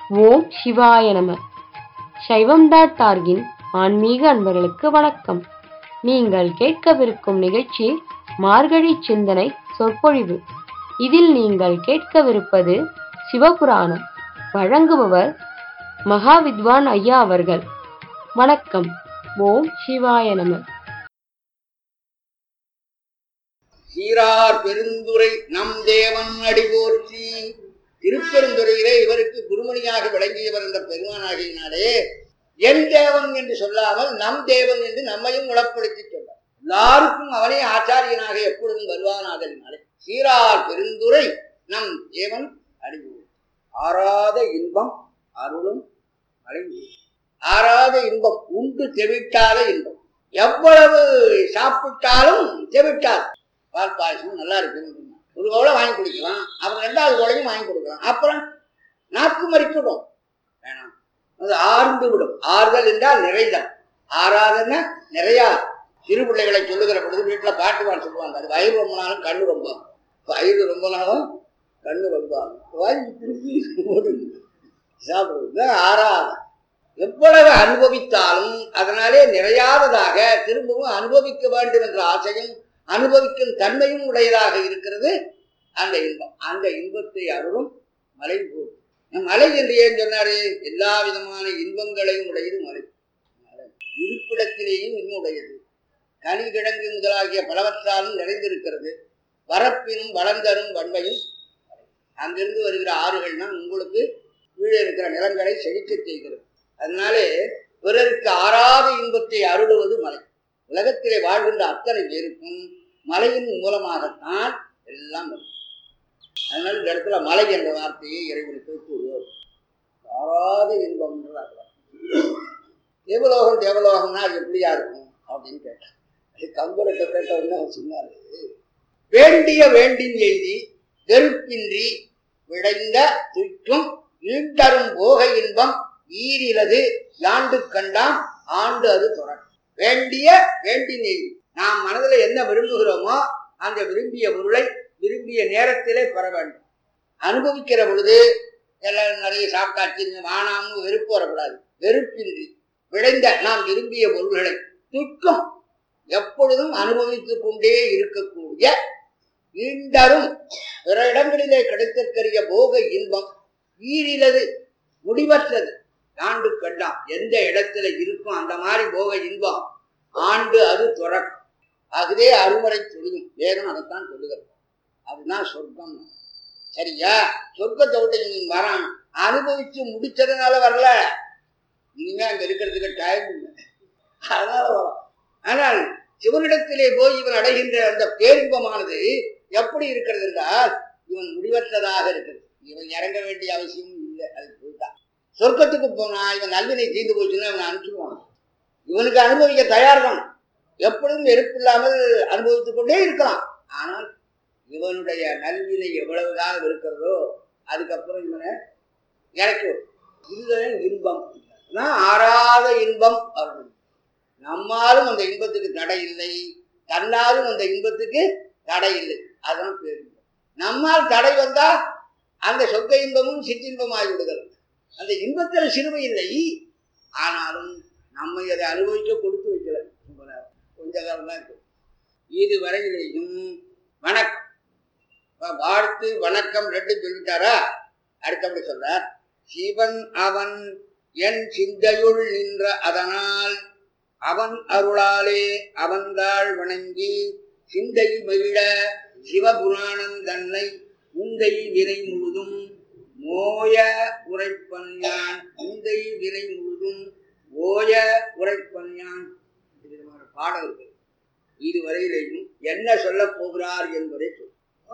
ஓம் சிவாய நம சைவம் டாட் டார்கின் ஆன்மீக அன்பர்களுக்கு வணக்கம் நீங்கள் கேட்கவிருக்கும் நிகழ்ச்சி மார்கழி சிந்தனை சொற்பொழிவு இதில் நீங்கள் கேட்கவிருப்பது சிவபுராணம் வழங்குபவர் மகாவித்வான் ஐயா அவர்கள் வணக்கம் ஓம் சிவாய நம சீரார் பெருந்துரை நம் தேவன் அடி போற்றி திருப்பெருந்துறையிலே இவருக்கு குருமணியாக விளங்கியவர் என்ற பெருமானாகினாலே என் தேவன் என்று சொல்லாமல் நம் தேவன் என்று நம்மையும் உளப்படுத்தி சொன்னார் எல்லாருக்கும் அவனே ஆச்சாரியனாக எப்பொழுதும் வருவானாதலினாலே சீரார் பெருந்துரை நம் தேவன் அடிபோர் ஆறாத இன்பம் அருளும் அடைந்து ஆறாத இன்பம் உண்டு தெவிட்டாத இன்பம் எவ்வளவு சாப்பிட்டாலும் தெவிட்டாது பால் பாயசம் நல்லா இருக்குன்னு சொன்னான். ஒரு கோலை வாங்கி குடிக்கலாம் அப்புறம் ரெண்டாவது கோலையும் வாங்கி கொடுக்கலாம் அப்புறம் நாக்கு மறிக்கிடும் வேணாம் அது ஆர்ந்து விடும் ஆறுதல் என்றால் நிறைதல் ஆறாதன்னா நிறையா சிறு பிள்ளைகளை சொல்லுகிற பொழுது வீட்டில் பாட்டு பாட சொல்லுவாங்க அது வயிறு ரொம்ப நாளும் கண்ணு ரொம்ப ஆகும். வயிறு ரொம்ப நாளும் கண்ணு ரொம்ப ஆகும். வாய் திருப்பி ஓடும். சாப்பிடுவது ஆறாத எவ்வளவு அனுபவித்தாலும் அதனாலே நிறையாததாக திரும்பவும் அனுபவிக்க வேண்டும் என்ற ஆசையும் அனுபவிக்கும் தன்மையும் உடையதாக இருக்கிறது அந்த இன்பம் அந்த இன்பத்தை அருளும் மலை போல் மலை என்று ஏன் சொன்னாரு எல்லா விதமான இன்பங்களையும் உடையது மலை மலை. இருப்பிடத்திலேயும் இன்னும் உடையது கனி கிழங்கு முதலாகிய பலவற்றாலும் நிறைந்திருக்கிறது வரப்பினும் வளர்ந்தரும் வன்மையும் மலை. அங்கிருந்து வருகிற ஆறுகள்னா உங்களுக்கு கீழே இருக்கிற நிலங்களை செழிக்க செய்கிறது அதனாலே பிறருக்கு ஆறாத இன்பத்தை அருளுவது மலை உலகத்திலே வாழ்கின்ற அத்தனை பேருக்கும் மலையின் மூலமாகத்தான் எல்லாம் வரும் அதனால இந்த இடத்துல மலை என்ற வார்த்தையை இறைவனுக்கு கூறுவோம் ஆறாத இன்பம் தேவலோகம் தேவலோகம்னா அது எப்படியா இருக்கும் அப்படின்னு கேட்டான் அது கம்பரத்தை கேட்ட உடனே அவர் சொன்னாரு வேண்டிய வேண்டின் எய்தி வெறுப்பின்றி விளைந்த துய்க்கும் ஈண்டரும் போக இன்பம் ஈரிலது யாண்டு கண்டாம் ஆண்டு அது தொடர் வேண்டிய வேண்டினை நாம் மனதில் என்ன விரும்புகிறோமோ அந்த விரும்பிய பொருளை விரும்பிய நேரத்திலே பெற வேண்டும் அனுபவிக்கிற பொழுது எல்லாம் நிறைய சாப்பிட்டாச்சு வானாம்னு வெறுப்பு வரக்கூடாது வெறுப்பின்றி விளைந்த நாம் விரும்பிய பொருள்களை துக்கம் எப்பொழுதும் அனுபவித்துக் கொண்டே இருக்கக்கூடிய ஈண்டரும் பிற இடங்களிலே கிடைத்திருக்கிற போக இன்பம் ஈரிலது முடிவற்றது ஆண்டு கண்டாம் எந்த இடத்துல இருக்கும் அந்த மாதிரி போக இன்பம் ஆண்டு அது துறக்கும் அதுவே அருமறை சொல்லும் வேறும் அதைத்தான் சொல்லுகிறது அதுதான் சொர்க்கம் சரியா சொர்க்கத்தை விட்டு நீங்க வரான் அனுபவிச்சு முடிச்சதுனால வரல இனிமே அங்க இருக்கிறதுக்கு டைம் இல்லை அதனால வரும் ஆனால் சிவனிடத்திலே போய் இவன் அடைகின்ற அந்த பேரின்பமானது எப்படி இருக்கிறது என்றால் இவன் முடிவற்றதாக இருக்கிறது இவன் இறங்க வேண்டிய அவசியம் இல்லை அது போய்தான் சொர்க்கத்துக்கு போனா இவன் நல்வினை தீர்ந்து போச்சுன்னா அவன் அனுப்பிச்சுடுவான் இவனுக்கு அனுபவிக்க தயார் தான் எப்பொழுதும் வெறுப்பில்லாமல் அனுபவித்துக் கொண்டே இருக்கலாம் ஆனால் இவனுடைய நல்வினை எவ்வளவுதான் இருக்கிறதோ அதுக்கப்புறம் இவனை இறக்கி விடும். இதுதான் இன்பம் நான் ஆறாத இன்பம் அருள் நம்மாலும் அந்த இன்பத்துக்கு தடை இல்லை தன்னாலும் அந்த இன்பத்துக்கு தடை இல்லை அதுதான் பேரின்பம் நம்மால் தடை வந்தா அந்த சொக்க இன்பமும் சிற்றின்பம் ஆகிவிடுகிறது அந்த இன்பத்தில் சிறுமை இல்லை ஆனாலும் நம்மை அதை அனுபவிக்க கொடுத்து வைக்கல ரொம்ப நேரம். கொஞ்ச காலம் தான் இருக்கு இது வரையிலேயும் வணக்கம் இப்ப வாழ்த்து வணக்கம் ரெண்டு சொல்லிட்டாரா அடுத்தபடி சொல்றார் சிவன் அவன் என் சிந்தையுள் நின்ற அதனால் அவன் அருளாலே அவன்தாள் வணங்கி சிந்தை மகிழ சிவபுராணம் தன்னை உந்தை வினை முழுதும் மோய உரைப்பன் யான் உந்தை வினை முழுதும் ஓய உரைப்பன் யான் இது விதமான பாடல் இருக்கு இதுவரையிலேயும் என்ன சொல்லப் போகிறார் என்பதை சொல்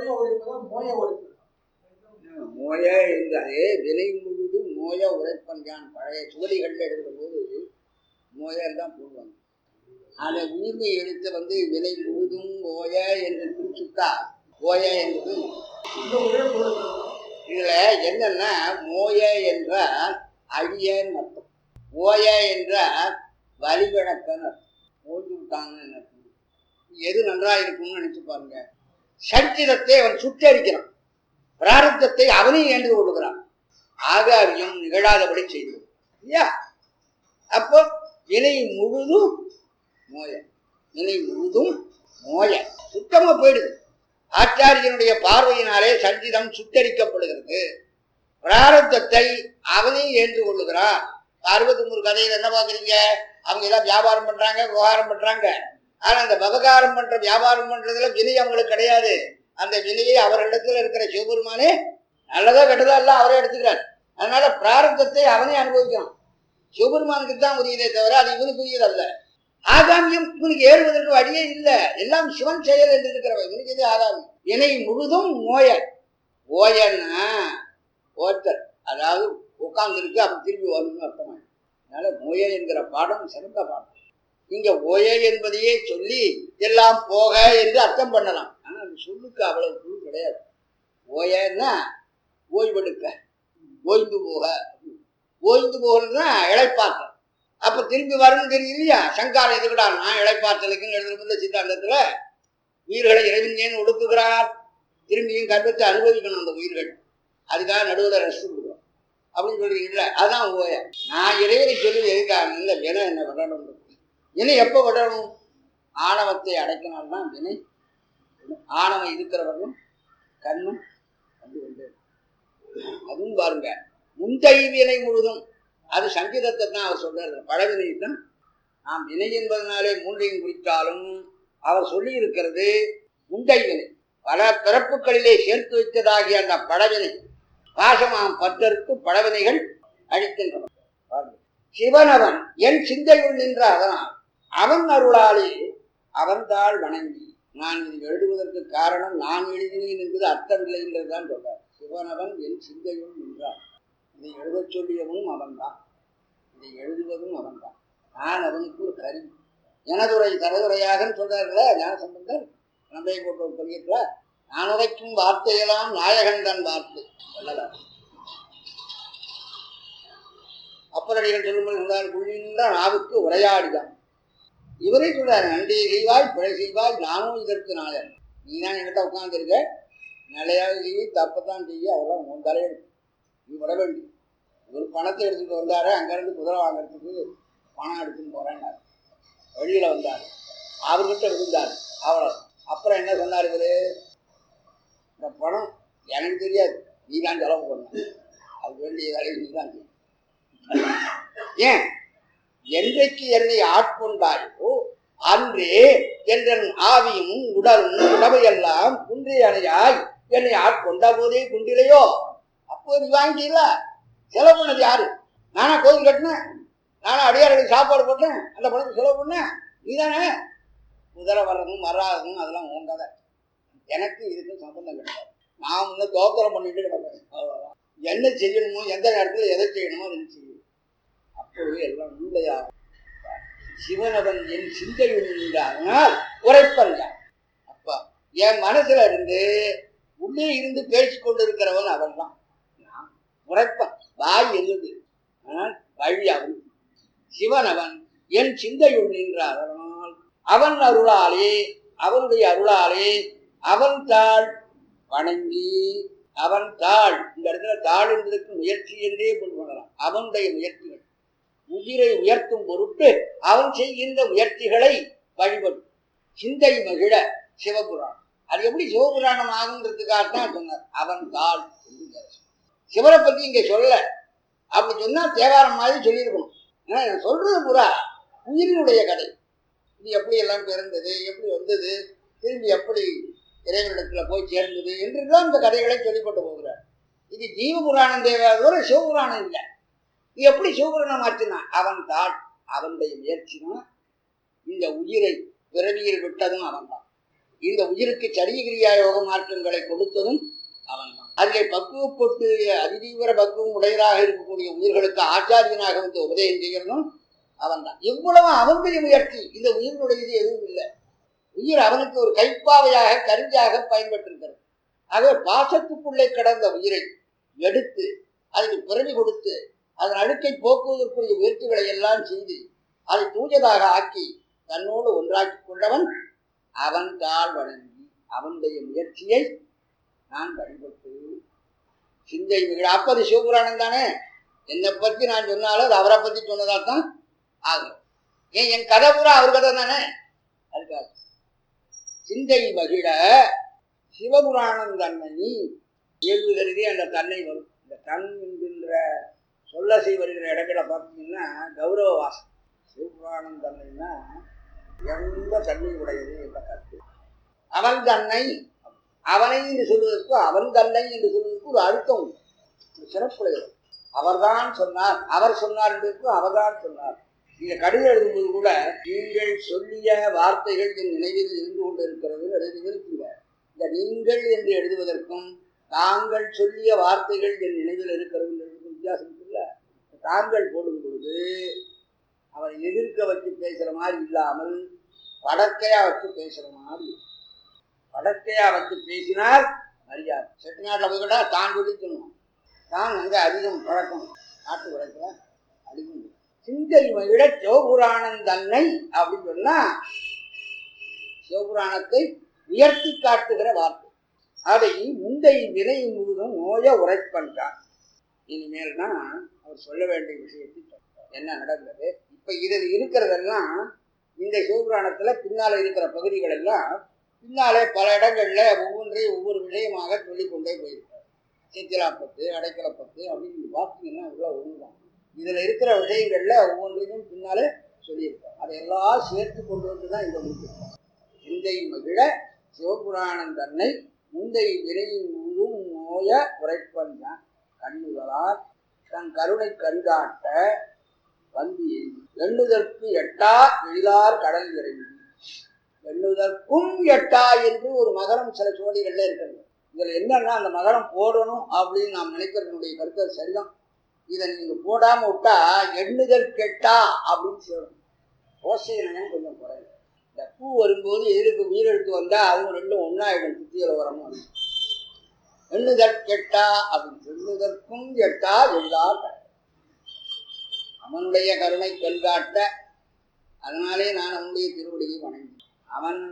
மோய என்றாலே வினை முழுதும் மோய உரைப்பன் யான் பழைய சுவடிகள்ல எழுதுற போது மோயல் தான் போடுவாங்க அதை உயிர்மை எடுத்து வந்து வினை முழுதும் ஓய என்று குறிச்சுட்டா ஓய என்பது இதுல என்னன்னா மோய என்றால் அழியன்னு அர்த்தம் ஓய என்றால் வலிவிளக்கன்னு அர்த்தம் ஓய்ந்து விட்டாங்கன்னு அர்த்தம் எது நன்றா இருக்கும்னு நினைச்சு பாருங்க சரித்திரத்தை அவன் சுட்டரிக்கிறான் பிராரத்தத்தை அவனே ஏன்று கொடுக்கிறான் ஆகாரியம் நிகழாதபடி செய்தது இல்லையா அப்போ வினை முழுதும் மோய வினை முழுதும் மோய சுத்தமா போயிடுது ஆச்சாரியனுடைய பார்வையினாலே சஞ்சிதம் சுத்தரிக்கப்படுகிறது பிராரத்தத்தை அவனே ஏற்று கொள்ளுகிறான் அறுபத்தி மூணு கதையில் என்ன பாக்குறீங்க அவங்க ஏதாவது வியாபாரம் பண்றாங்க விவகாரம் பண்றாங்க ஆனா அந்த விவகாரம் பண்ற வியாபாரம் பண்றதுல வினை அவங்களுக்கு கிடையாது அந்த வினையை அவர்களிடத்துல இருக்கிற சிவபெருமானே நல்லதா கெட்டதா எல்லாம் அவரே எடுத்துக்கிறார் அதனால பிராரத்தத்தை அவனே அனுபவிக்கணும் சிவபெருமானுக்கு தான் உரியதே தவிர அது இவனுக்கு உரியது அல்ல ஆகாமியம் இவனுக்கு ஏறுவதற்கு வழியே இல்லை எல்லாம் சிவன் செயல் என்று இருக்கிறவன் இவனுக்கு எது ஆகாமி இணை முழுதும் ஓயல் ஓயன்னா ஓத்தர் அதாவது உட்கார்ந்துருக்கு அப்ப திரும்பி வரணும்னு அர்த்தம் அதனால மொய என்கிற பாடம் சிறந்த பாடம் இங்க ஓய என்பதையே சொல்லி எல்லாம் போக என்று அர்த்தம் பண்ணலாம் ஆனா அந்த சொல்லுக்கு அவ்வளவு பொருள் கிடையாது ஓயன்னா ஓய்வெடுக்க ஓய்ந்து போக ஓய்ந்து போகணும்னா இழைப்பாற்றல் அப்ப திரும்பி வரணும் தெரியும் இல்லையா சங்காரம் எதுக்குடா நான் இழைப்பாற்றலுக்குன்னு எழுதுறதுல சித்தாந்தத்துல உயிர்களை இறைவன் ஏன் ஒடுக்குகிறார் திரும்பியும் கர்ப்பத்தை அனுபவிக்கணும் அந்த உயிர்கள் அதுக்காக நடுவில் ரெஸ்ட் கொடுக்கும் அப்படின்னு சொல்றீங்கல்ல அதான் ஓய நான் இறைவனை சொல்லி எதுக்காக இல்லை வினை என்ன விடணும் வினை எப்போ விடணும் ஆணவத்தை அடைக்கினால்தான் வினை ஆணவம் இருக்கிறவர்களும் கண்ணும் கண்டு கொண்டு அதுவும் பாருங்க முந்தை வினை முழுதும் அது சங்கீதத்தை தான் அவர் சொல்றாரு பழவினை தான் நாம் வினை என்பதனாலே மூன்றையும் குறித்தாலும் அவர் சொல்லி இருக்கிறது முந்தை வினை பல பிறப்புகளிலே சேர்த்து வைத்ததாகிய அந்த பழவினை பாசமாம் பற்றற்கு பழவினைகள் அழிக்கின்றன பாருங்க. சிவனவன் என் சிந்தையுள் நின்ற அதனால் அவன் அருளாலே அவன் தாள் வணங்கி நான் இது எழுதுவதற்கு காரணம் நான் எழுதினேன் என்பது அர்த்தமில்லை என்றுதான் சொல்றார் சிவனவன் என் சிந்தையுள் நின்றான் இதை எழுதச் சொல்லியவனும் அவன்தான் இதை எழுதுவதும் அவன்தான் நான் அவனுக்கு ஒரு கருவி எனதுரை தரதுரையாக சொல்றாருல ஞானசம்பந்தர் நம்பை போட்ட ஒரு பதியத்துல நான் உரைக்கும் வார்த்தையெல்லாம் நாயகன் தன் வார்த்தை சொல்லலாம் அப்பரடிகள் சொல்லும்போது சொன்னார் குழிந்த நாவுக்கு உரையாடிதான் இவரே சொல்றாரு நன்றி செய்வாய் பிழை செய்வாய் நானும் இதற்கு நாயன் நீ தான் என்கிட்ட உட்காந்துருக்க நிலையாக செய்ய தப்பத்தான் செய்ய அதெல்லாம் உன் தலையெடுத்து நீ விட வேண்டும் ஒரு பணத்தை எடுத்துட்டு வந்தாரு அங்கேருந்து குதிரை வாங்குறதுக்கு பணம் எடுத்துன்னு போறேன்னாரு வழியில வந்தார் அவர்கிட்ட இருந்தார் அவ்வளோ அப்புறம் என்ன சொன்னார் இவரு இந்த பணம் எனக்கு தெரியாது நீ தான் செலவு பண்ண அது வேண்டிய வேலையை நீ தான் செய்யணும். ஏன் என்றைக்கு என்னை ஆட்கொண்டாயோ அன்றே என்றன் ஆவியும் உடலும் உடமையெல்லாம் குன்றி அணையாய் என்னை ஆட்கொண்ட போதே குன்றிலையோ அப்போ நீ வாங்கிட்டீங்களா செலவு பண்ணது யாரு நானா கோயில் கட்டினேன் நானா அடியார்களுக்கு சாப்பாடு போட்டேன் அந்த பணத்தை செலவு பண்ணேன் நீதானே குதிரை வர்றதும் வராததும் அதெல்லாம் உன் கதை எனக்கு இதுக்கு சம்பந்தம் கிடையாது நான் முன்ன தோத்திரம் பண்ணிட்டு கிடப்பேன் அவ்வளவுதான் என்ன செய்யணுமோ எந்த நேரத்தில் எதை செய்யணுமோ அதை செய்யணும் அப்பொழுது எல்லாம் உண்மையா சிவனவன் என் சிந்தையுள்ள அதனால் உரைப்பல்ல அப்பா என் மனசுல இருந்து உள்ளே இருந்து பேசிக் கொண்டிருக்கிறவன் அவன் தான் உரைப்பன் வாய் எழுது ஆனால் வழி அவன் சிவனவன் என் சிந்தையுள் நின்ற அதனால் அவன் அருளாலே அவனுடைய அருளாலே அவன் தாள் வணங்கி அவன் தாள் இந்த இடத்துல தாள் என்பதற்கு முயற்சி என்றே கொள்ளலாம் அவனுடைய முயற்சிகள் உயிரை உயர்த்தும் பொருட்டு அவன் செய்கின்ற முயற்சிகளை வழிபடும் சிந்தை மகிழ சிவபுராணம் அது எப்படி சிவபுராணம் ஆகுன்றதுக்காக தான் சொன்னார் அவன் தாள் என்று சொன்னார். சிவனை பத்தி இங்க சொல்லல அப்படி சொன்னா தேவாரம் மாதிரி சொல்லியிருக்கணும் ஏன்னா நான் சொல்றது புறா உயிரினுடைய கதை இது எப்படி எல்லாம் பிறந்தது எப்படி வந்தது திரும்பி எப்படி இறைவனிடத்துல போய் சேர்ந்தது என்றுதான் இந்த கதைகளை சொல்லிப்பட்டு போகிறார் இது ஜீவ புராணம் தேவையாதவரை சிவபுராணம் இல்லை இது எப்படி சிவபுராணம் ஆச்சுன்னா அவன் தான் அவனுடைய முயற்சினா இந்த உயிரை பிறவியில் விட்டதும் அவன்தான் இந்த உயிருக்கு சரியகிரியா யோக மாற்றங்களை கொடுத்ததும் அவன்தான் அதிலே பக்குவப்பட்டு அதிதீவிர பக்குவம் உடையராக இருக்கக்கூடிய உயிர்களுக்கு ஆச்சாரியனாக வந்து உபதேசம் செய்கிறதும் அவன்தான் இவ்வளவு அவனுடைய முயற்சி இந்த உயிரினுடையது எதுவும் இல்லை உயிர் அவனுக்கு ஒரு கைப்பாவையாக கருவியாக பயன்பட்டிருக்கிறது ஆகவே பாசத்துக்குள்ளே கடந்த உயிரை எடுத்து அதுக்கு பிறவி கொடுத்து அதன் அழுக்கை போக்குவதற்குரிய முயற்சிகளை எல்லாம் செய்து அதை தூயதாக ஆக்கி தன்னோடு ஒன்றாக்கி கொண்டவன் அவன் தாழ் வணங்கி அவனுடைய முயற்சியை நான் வழிபட்டு சிந்தை மிகிட அப்ப அது சிவபுராணம் தானே என்னை பத்தி நான் சொன்னாலும் அது அவரை பத்தி சொன்னதா தான் ஆகும் ஏன் என் கதை பூரா அவர் கதை தானே அதுக்காக சிந்தை மகிழ சிவபுராணம் தன்னை இயல்பு கருதி அந்த தன்னை வரும் இந்த தன் என்கின்ற சொல்லசை வருகிற இடங்களை பார்த்தீங்கன்னா கௌரவ வாசம் சிவபுராணம் தன்னைன்னா எந்த தன்மை உடையது என்ற கருத்து அவன் தன்னை அவனை என்று சொல்வதற்கு அவன் தன்னை என்று சொல்வதற்கு ஒரு அர்த்தம் உண்டு ஒரு சிறப்புடையது அவர்தான் சொன்னார் அவர் சொன்னார் என்பதற்கு அவர்தான் சொன்னார் நீங்க கடிதம் எழுதும்போது கூட நீங்கள் சொல்லிய வார்த்தைகள் என் நினைவில் இருந்து கொண்டு இருக்கிறது எழுதி இருக்குங்க இந்த நீங்கள் என்று எழுதுவதற்கும் தாங்கள் சொல்லிய வார்த்தைகள் என் நினைவில் இருக்கிறது என்பதற்கும் வித்தியாசம் இருக்குல்ல தாங்கள் போடும் பொழுது அவரை எதிர்க்க வச்சு பேசுற மாதிரி இல்லாமல் படக்கையா வச்சு பேசுற மாதிரி இருக்கும். படக்கையா வச்சு பேசினால் மரியாதை செட்டிநாட்டில் போய் கூட தான் சொல்லி சொல்லணும் தான் அங்கே அதிகம் பழக்கம் நாட்டு வழக்கில் அதிகம் சிந்தை விட சிவபுராணம் தன்னை அப்படின்னு சொன்னா சிவபுராணத்தை உயர்த்தி காட்டுகிற வார்த்தை அதை முந்தை வினை முழுதும் ஓய உரைப்பன்றார் இனிமேல் தான் அவர் சொல்ல வேண்டிய விஷயத்தை சொல்றார். என்ன நடந்தது இப்ப இதில் இருக்கிறதெல்லாம் இந்த சிவபுராணத்துல பின்னால இருக்கிற பகுதிகள் எல்லாம் பின்னாலே பல இடங்கள்ல ஒவ்வொன்றையும் ஒவ்வொரு விஷயமாக சொல்லிக் கொண்டே போயிருக்கார் சித்திராப்பத்து அடைக்கலப்பத்து அப்படின்னு நீங்க பார்த்தீங்கன்னா உள்ள ஒண்ணுதான் இதுல இருக்கிற விஷயங்கள்ல ஒவ்வொன்றையும் பின்னாலே சொல்லியிருக்கார் அதையெல்லாம் சேர்த்து கொண்டு வந்து தான் இங்க முடிச்சிருக்கார் சிந்தை மகிழ சிவபுராணம் தன்னை முந்தை விரையின் முழுதும் நோய உரைப்பந்தான் கண்ணுகளால் தன் கருணை கண்காட்ட வந்து எய்தி. எண்ணுதற்கு எட்டா எழிலார் கடல் இறங்கி எண்ணுதற்கும் எட்டா என்று ஒரு மகரம் சில சோழிகள்ல இருக்கிறது இதுல என்னன்னா அந்த மகரம் போடணும் அப்படின்னு நாம் நினைக்கிறதுனுடைய கருத்து அது சரிதான் இதை நீங்க போடாம விட்டா எண்ணுதல் கெட்டா அப்படின்னு சொல்லணும் ஓசையினம் கொஞ்சம் குறையும் இந்த பூ வரும்போது எதிர்க்கு உயிரெழுத்து வந்தா அதுவும் ரெண்டும் ஒன்னாயிடும் சுத்தியில வரணும் எண்ணுதல் கெட்டா அப்படின்னு எண்ணுதற்கும் எட்டா எல்லார் கடல். அவனுடைய கருணை கண்காட்ட அதனாலே நான் அவனுடைய திருவடியை வணங்கி அவன்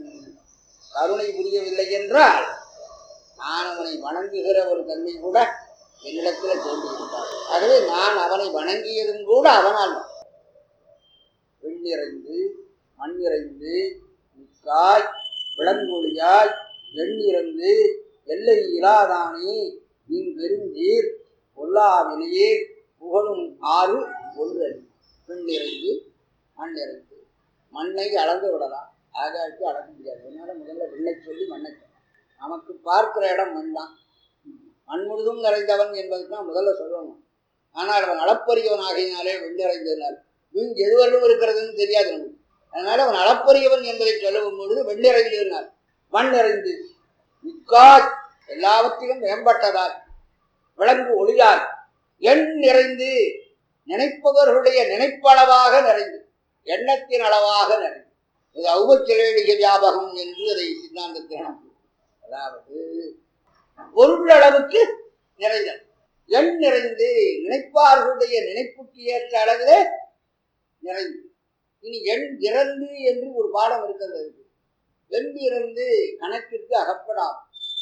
கருணை புரியவில்லை என்றால் நான் அவனை வணங்குகிற ஒரு தன்மை கூட என்னிடத்தில் தோன்றியிருந்தார் ஆகவே நான் அவனை வணங்கியதும் கூட அவனால் தான். வெண்ணிறைந்து மண்ணிறைந்து மிக்காய் விளங்கொழியாய் எண்ணிறந்து எல்லை இலாதானே நீ பெருஞ்சீர் பொல்லாவினையே புகழும் ஆறு ஒன்று பெண்ணிறைந்து மண்ணிறைந்து மண்ணை அளந்து விடலாம் ஆகாய்க்கு அளக்க முடியாது அதனால முதல்ல விண்ணை சொல்லி மண்ணை சொல்லலாம் நமக்கு பார்க்கிற இடம் மண் தான் மண் முழுதும் நிறைந்தவன் என்பதுக்கு தான் முதல்ல சொல்லணும் ஆனால் அவன் அளப்பரியவன் ஆகையினாலே வெண்ணிறைந்ததினால் வீண் எதுவரையும் இருக்கிறதுன்னு தெரியாது நமக்கு அதனால அவன் அளப்பரியவன் என்பதை சொல்லும் பொழுது வெண்ணிறைந்ததினால் மண் நிறைந்து மிக்காய் எல்லாவற்றிலும் மேம்பட்டதால் விளங்கு ஒளியால் எண் நிறைந்து நினைப்பவர்களுடைய நினைப்பளவாக நிறைந்து எண்ணத்தின் அளவாக நிறைந்து இது ஔபச்சிலேடிக வியாபகம் என்று அதை சித்தாந்தத்தில் நாம் சொல்றோம். அதாவது பொருள் அளவுக்கு நிறைந்தது எண் நிறைந்து நினைப்பார்களுடைய நினைப்புக்கு ஏற்ற அளவிலே நிறைந்து இனி எண் இறந்து என்று ஒரு பாடம் இருக்கிறது அதுக்கு. எண் இறந்து கணக்கிற்கு அகப்படாது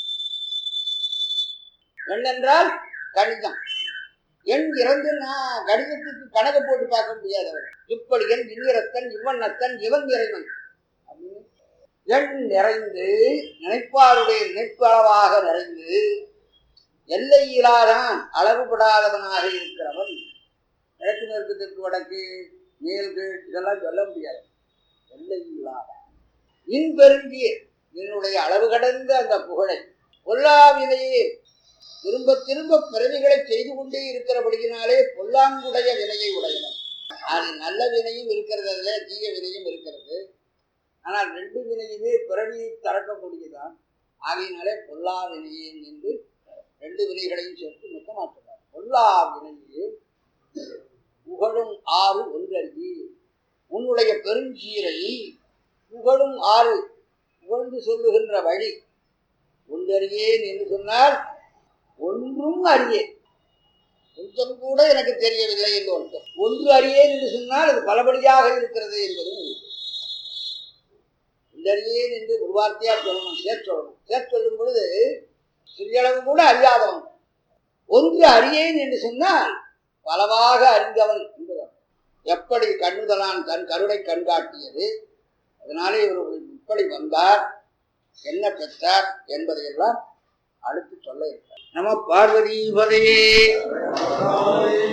எண் என்றால் கணிதம் எண் இறந்துன்னா கணிதத்துக்கு கணக்கு போட்டு பார்க்க முடியாது அவர் இப்படி எண் இன்னிறத்தன் இவண்ணத்தன் இவன் இறைவன் அப்படின்னு எண் நிறைந்து நினைப்பாருடைய நினைப்பு அளவாக நிறைந்து எல்லையிலாதான் அளவுபடாதவனாக இருக்கிறவன் கிழக்கு மேற்கு தெற்கு வடக்கு மேல் கீழ் இதெல்லாம் சொல்ல முடியாது எல்லையில்லாத இன் பெருங்கிய என்னுடைய அளவு கடந்த அந்த புகழை பொல்லாவினையே திரும்ப திரும்ப பிறவிகளை செய்து கொண்டே இருக்கிறபடியினாலே பொல்லாங்குடைய வினையை உடையவன் அது நல்ல வினையும் இருக்கிறது அதுல தீய வினையும் இருக்கிறது ஆனால் ரெண்டு வினையுமே பிறவியை தரக்கக்கூடியதான் ஆகையினாலே பொல்லா வினையே என்று ரெண்டு வினைகளையும் சேர்த்து மொத்தமாற்றுவார் பொல்லா வினையே புகழும் ஆறு ஒன்றி உன்னுடைய பெருஞ்சீரை புகழும் ஆறு புகழ்ந்து சொல்லுகின்ற வழி ஒன்றறியேன் என்று சொன்னால் ஒன்றும் அறியேன் கொஞ்சம் கூட எனக்கு தெரியவில்லை என்று அர்த்தம் ஒன்று அறியேன் என்று சொன்னால் அது பலபடியாக இருக்கிறது என்பதும் உண்டு. ஒன்றறியேன் என்று ஒரு வார்த்தையா சொல்லணும் சேர்த்து சொல்லணும் சேர்த்து சொல்லும் பொழுது சிறியளவு கூட அறியாதவன் ஒன்று அறியேன் என்று சொன்னால் பலவாக அறிந்தவன் என்பவர் எப்படி கண்ணுதலான் தன் கருணை கண்காட்டியது அதனாலே இவர் இப்படி வந்தார் என்ன பெற்றார் என்பதையெல்லாம் அடுத்து சொல்ல இருக்கிறார் நம பார்வதி பதையே